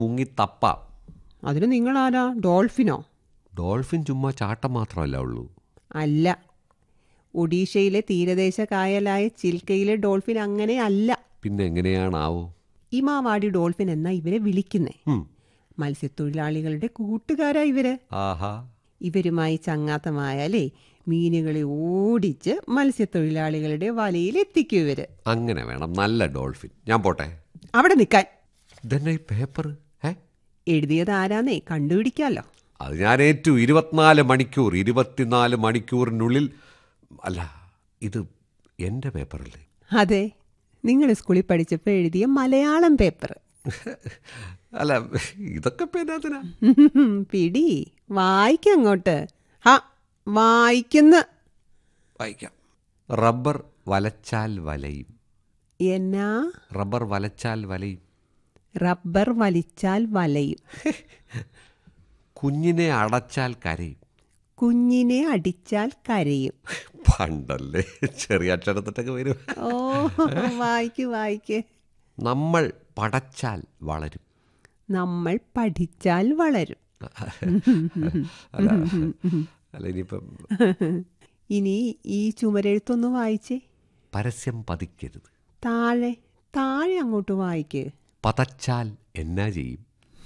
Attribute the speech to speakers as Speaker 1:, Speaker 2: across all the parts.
Speaker 1: മുങ്ങി തപ്പാം
Speaker 2: അതിന് നിങ്ങളാരാ ഡോൾഫിനോ
Speaker 1: ഡോൾഫിൻ ചുമ്മാ ചാട്ടം മാത്രമല്ല ഉള്ളൂ
Speaker 2: അല്ല ഒഡീഷയിലെ തീരദേശ കായലായ ചിൽക്കയിലെ ഡോൾഫിൻ അങ്ങനെ അല്ല
Speaker 1: പിന്നെ എങ്ങനെയാണാവോ
Speaker 2: ഇമാവാടി ഡോൾഫിൻ എന്നാ ഇവരെ വിളിക്കുന്നേ
Speaker 1: ഉം.
Speaker 2: മത്സ്യത്തൊഴിലാളികളുടെ കൂട്ടുകാരാ ഇവര്
Speaker 1: ആഹാ
Speaker 2: ഇവരുമായി ചങ്ങാത്തമായാലേ മീനുകളെ ഓടിച്ച് മത്സ്യത്തൊഴിലാളികളുടെ വലയിൽ എത്തിക്കും ഇവര്
Speaker 1: അങ്ങനെ വേണം നല്ല ഡോൾഫിൻ ഞാൻ പോട്ടെ
Speaker 2: അവിടെ നിൽക്കാൻ
Speaker 1: ഇതന്നെ ഈ പേപ്പർ ഏ
Speaker 2: എഴുതിയത് ആരാന്നേ കണ്ടുപിടിക്കാലോ
Speaker 1: അത് ഞാൻ ഏറ്റു ഇരുപത്തിനാല് മണിക്കൂർ ഇരുപത്തിനാല് മണിക്കൂറിനുള്ളിൽ അല്ല ഇത് എൻ്റെ പേപ്പറല്ലേ
Speaker 2: അതെ നിങ്ങൾ സ്കൂളിൽ പഠിച്ചപ്പോൾ എഴുതിയ മലയാളം പേപ്പർ
Speaker 1: അല്ല ഇതൊക്കെ പേനാത്തിനാ
Speaker 2: പിടി വായിക്കങ്ങോട്ട് ആ വായിക്കുന്ന
Speaker 1: വായിക്കാം റബ്ബർ വലച്ചാൽ വലയും
Speaker 2: എന്നാ
Speaker 1: റബ്ബർ വലച്ചാൽ വലയും
Speaker 2: റബ്ബർ വലിച്ചാൽ വലയും
Speaker 1: കുഞ്ഞിനെ അടച്ചാൽ കരയും
Speaker 2: കുഞ്ഞിനെ അടിച്ചാൽ കരയും
Speaker 1: പണ്ടല്ലേ ചെറിയ അക്ഷരത്തിട്ടൊക്കെ വരും
Speaker 2: ഓ വായിക്ക് വായിക്ക്
Speaker 1: നമ്മൾ പടച്ചാൽ വളരും
Speaker 2: നമ്മൾ പഠിച്ചാൽ വളരും
Speaker 1: അല്ല അല്ല ഇനിയിപ്പം
Speaker 2: ഇനി ഈ ചുമരെഴുത്തൊന്ന് വായിച്ചേ
Speaker 1: പരസ്യം പതിക്കരുത്
Speaker 2: താഴെ താഴെ അങ്ങോട്ട് വായിക്ക്
Speaker 1: പതച്ചാൽ എന്നാ ചെയ്യും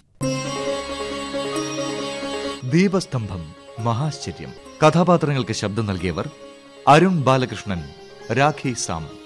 Speaker 3: ദീപസ്തംഭം മഹാശ്ചര്യം കഥാപാത്രങ്ങൾക്ക് ശബ്ദം നൽകിയവർ അരുൺ ബാലകൃഷ്ണൻ രാഖി സാം